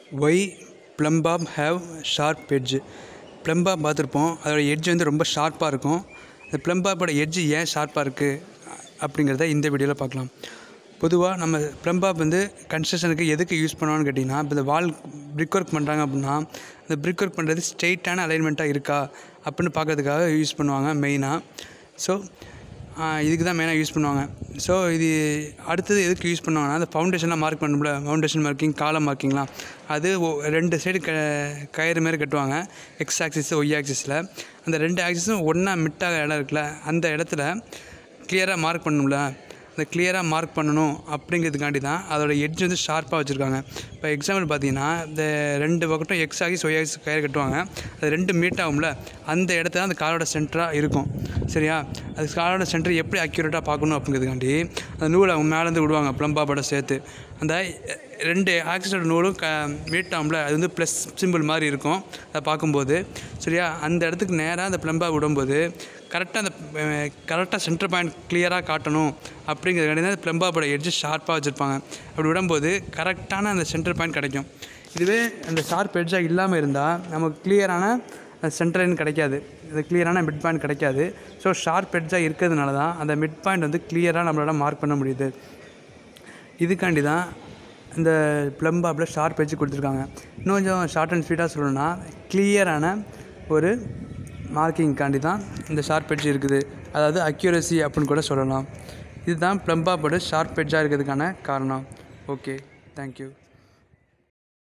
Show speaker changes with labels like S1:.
S1: Y plumb bob have sharp edge plumb bob பார்த்துருப்போம் அதோட edge வந்து ரொம்ப ஷார்ப்பாக இருக்கும் அந்த ப்ளம்பாப்போட எட்ஜ் ஏன் ஷார்ப்பாக இருக்குது அப்படிங்கிறத இந்த வீடியோவில் பார்க்கலாம் பொதுவாக நம்ம ப்ளம்பாப் வந்து கன்ஸ்ட்ரக்ஷனுக்கு எதுக்கு யூஸ் பண்ணுவான்னு கேட்டிங்கன்னா இப்போ இந்த வால் பிரிக் ஒர்க் பண்ணுறாங்க அப்படின்னா இந்த பிரிக் ஒர்க் பண்ணுறது ஸ்ட்ரெயிட்டான அலைன்மெண்ட்டாக இருக்கா அப்படின்னு பார்க்கறதுக்காக யூஸ் பண்ணுவாங்க மெயினாக ஸோ இதுக்கு தான் மெயினாக யூஸ் பண்ணுவாங்க ஸோ இது அடுத்தது எதுக்கு யூஸ் பண்ணுவாங்கன்னா அந்த ஃபவுண்டேஷன்லாம் மார்க் பண்ணணும்ல ஃபவுண்டேஷன் மார்க்கிங் காலம் மார்க்கிங்லாம் அது ஒ- ரெண்டு சைடு க கயிறு மாரி கட்டுவாங்க எக்ஸ் ஆக்சிஸ் ஒய் ஆக்சிஸில் அந்த ரெண்டு ஆக்சிஸும் ஒன்றா மிட்டாக இடம் இருக்குல்ல அந்த இடத்துல கிளியராக மார்க் பண்ணணும்ல அந்த கிளியராக மார்க் பண்ணணும் அப்படிங்கிறதுக்காண்டி தான் அதோட எட்ஜ் வந்து ஷார்ப்பாக வச்சுருக்காங்க இப்போ எக்ஸாம்பிள் பார்த்தீங்கன்னா இந்த ரெண்டு பக்கட்டும் எக்ஸ் ஆகிஸ் ஒய் ஆகிஸ் கயிறு கட்டுவாங்க அது ரெண்டு மீட் ஆகும்ல அந்த இடத்துல அந்த காரோட சென்டராக இருக்கும் சரியா அது காரோட சென்டர் எப்படி அக்யூரேட்டாக பார்க்கணும் அப்படிங்கிறதுக்காண்டி அந்த நூலை அவங்க மேலேருந்து விடுவாங்க ப்ளம்பாப்போட சேர்த்து அந்த ரெண்டு ஆக்சிஸோட நூலும் க மீட் ஆகும்ல அது வந்து ப்ளஸ் சிம்பிள் மாதிரி இருக்கும் அதை பார்க்கும்போது சரியா அந்த இடத்துக்கு நேராக அந்த ப்ளம்பா விடும்போது கரெக்டாக அந்த கரெக்டாக சென்டர் பாயிண்ட் கிளியராக காட்டணும் அப்படிங்கிறதுக்காண்டி தான் ப்ளம்பாப்போட எட்ஜ் ஷார்ப்பாக வச்சுருப்பாங்க அப்படி விடும்போது கரெக்டான அந்த சென்டர் பாயிண்ட் கிடைக்கும் இதுவே அந்த ஷார்ப் எட்ஜாக இல்லாமல் இருந்தால் நமக்கு கிளியரான சென்டர் லைன் கிடைக்காது இது கிளியரான மிட் பாயிண்ட் கிடைக்காது ஸோ ஷார்ப் எட்ஜாக இருக்கிறதுனால தான் அந்த மிட் பாயிண்ட் வந்து கிளியராக நம்மளால மார்க் பண்ண முடியுது இதுக்காண்டி தான் இந்த ப்ளம்பாப்பில் ஷார்ப் எட்ஜ் கொடுத்துருக்காங்க இன்னும் கொஞ்சம் ஷார்ட் அண்ட் ஸ்வீட்டாக சொல்லணும்னா கிளியரான ஒரு மார்க்கிங்காண்டி தான் இந்த ஷார்ப் எட்ஜ் இருக்குது அதாவது அக்யூரசி அப்படின்னு கூட சொல்லலாம் இதுதான் ப்ளம்பாப்போட ஷார்ப் எட்ஜாக இருக்கிறதுக்கான காரணம் ஓகே தேங்க்யூ